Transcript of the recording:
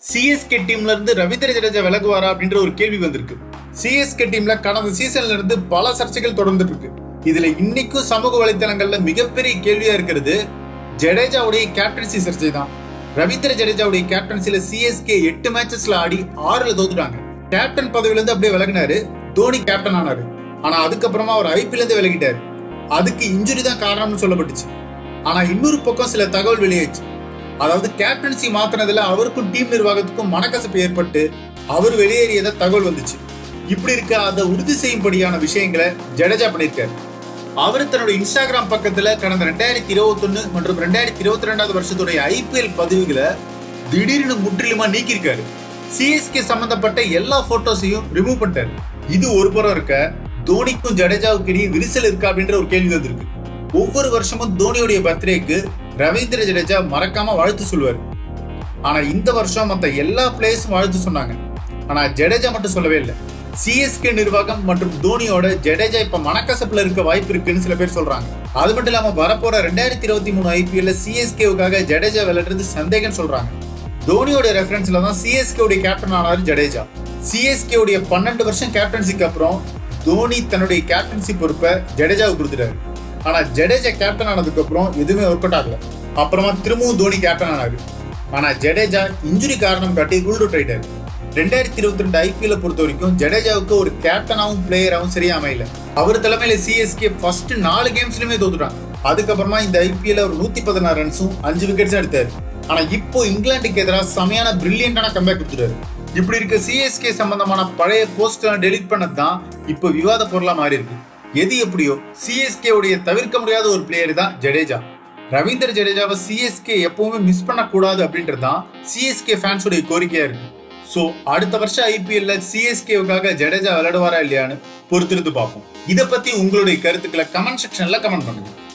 CSK டீம்ல இருந்து ரவீந்திர ஜடேஜா விலகுவாரா அப்படின்ற ஒரு கேள்வி வந்திருக்கு சிஎஸ்கே டீம்ல கடந்த சீசன்ல இருந்து பல சர்ச்சைகள் தொடர்ந்துட்டு இருக்கு இதுல இன்னைக்கும் சமூக வலைத்தளங்கள்ல மிகப்பெரிய கேள்வியா இருக்கிறது ஜடேஜாவுடைய கேப்டன்சி சர்ச்சை தான் ரவீந்திர ஜடேஜாவுடைய கேப்டன்சில சிஎஸ்கே எட்டு மேட்சஸ்ல ஆடி ஆறுல தோத்துட்டாங்க கேப்டன் பதவியில இருந்து அப்படியே விலகினாரு தோனி கேப்டன் ஆனாரு ஆனா அதுக்கப்புறமா அவர் ஐபிஎல் இருந்து விலகிட்டாரு அதுக்கு இன்ஜுரி தான் காரணம்னு சொல்லப்பட்டுச்சு ஆனா இன்னொரு பக்கம் சில தகவல் வெளியாச்சு அதாவது கேப்டன்சி மாத்தினதுல அவருக்கும் டீம் நிர்வாகத்துக்கும் மனக்கசப்பு ஏற்பட்டு அவர் வெளியேறியதா தகவல் வந்துச்சு இப்படி இருக்க அதை உறுதி செய்யும்படியான விஷயங்களை ஜடேஜா பண்ணியிருக்காரு அவர் தன்னுடைய இன்ஸ்டாகிராம் பக்கத்துல கடந்த ரெண்டாயிரத்தி இருபத்தொன்னு மற்றும் ரெண்டாயிரத்தி இருபத்தி ரெண்டாவது வருஷத்துடைய ஐபிஎல் பதிவுகளை திடீர்னு முற்றிலுமா நீக்கியிருக்காரு சிஎஸ்கே சம்பந்தப்பட்ட எல்லா போட்டோஸையும் ரிமூவ் பண்ணிட்டாரு இது ஒரு புறம் இருக்க தோனிக்கும் ஜடேஜாவுக்கு இடையே விரிசல் இருக்கா அப்படின்ற ஒரு கேள்வி வந்திருக்கு ஒவ்வொரு வருஷமும் தோனியுடைய பர்த்டேக்கு ரவீந்திர ஜடேஜா மறக்காம வாழ்த்து சொல்லுவார் ஆனா இந்த வருஷம் மத்த எல்லா பிளேயர்ஸும் வாழ்த்து சொன்னாங்க ஆனா ஜடேஜா மட்டும் சொல்லவே இல்லை சிஎஸ்கே நிர்வாகம் மற்றும் தோனியோட ஜடேஜா இப்ப மனக்கசப்புல இருக்க வாய்ப்பு இருக்குன்னு சில பேர் சொல்றாங்க அது மட்டும் இல்லாம வரப்போற ரெண்டாயிரத்தி இருபத்தி மூணு ஐபிஎல்ல சிஎஸ்கேவுக்காக ஜடேஜா விளையாடுறது சந்தேகம் சொல்றாங்க தோனியோட ரெஃபரன்ஸ்ல தான் சிஎஸ்கே உடைய கேப்டன் ஆனாரு ஜடேஜா சிஎஸ்கே உடைய பன்னெண்டு வருஷம் கேப்டன்சிக்கு அப்புறம் தோனி தன்னுடைய கேப்டன்சி பொறுப்பை ஜடேஜாவுக்கு கொடுத்துட்டாரு ஆனா ஜடேஜா கேப்டன் ஆனதுக்கு அப்புறம் எதுவுமே ஒர்க் அவுட் ஆகல அப்புறமா திரும்பவும் தோனி கேப்டன் ஆனாரு ஆனா ஜடேஜா இன்ஜுரி காரணம் காட்டி ரூல் அவுட் ஆயிட்டாரு ரெண்டாயிரத்தி இருபத்தி ரெண்டு ஐபிஎல் பொறுத்த வரைக்கும் ஜடேஜாவுக்கு ஒரு கேப்டனாவும் பிளேயராகவும் சரியா அமையல அவர் தலைமையில சிஎஸ்கே ஃபர்ஸ்ட் நாலு கேம்ஸ்லயுமே தோத்துட்டாங்க அதுக்கப்புறமா இந்த ஐபிஎல் அவர் நூத்தி பதினாறு ரன்ஸும் அஞ்சு விக்கெட்ஸும் எடுத்தாரு ஆனா இப்போ இங்கிலாந்துக்கு எதிராக செமையான பிரில்லியண்டான கம்பேக் கொடுத்துட்டாரு இப்படி இருக்க சிஎஸ்கே சம்பந்தமான பழைய போஸ்ட் டெலிட் பண்ணது தான் இப்போ விவாத பொருளா மாறி இருக்கு எது எப்படியோ சிஎஸ்கே உடைய தவிர்க்க முடியாத ஒரு பிளேயர் தான் ஜடேஜா ரவீந்திர ஜடேஜாவை சிஎஸ்கே எப்பவுமே மிஸ் பண்ணக்கூடாது அப்படின்றது தான் சிஎஸ்கே ஃபேன்ஸுடைய கோரிக்கையா இருக்கு ஸோ அடுத்த வருஷம் ஐபிஎல்ல சிஎஸ்கேவுக்காக ஜடேஜா விளையாடுவாரா இல்லையான்னு பொறுத்திருந்து பார்ப்போம் இதை பத்தி உங்களுடைய கருத்துக்களை கமெண்ட் செக்ஷன்ல கமெண்ட் பண்ணுங்க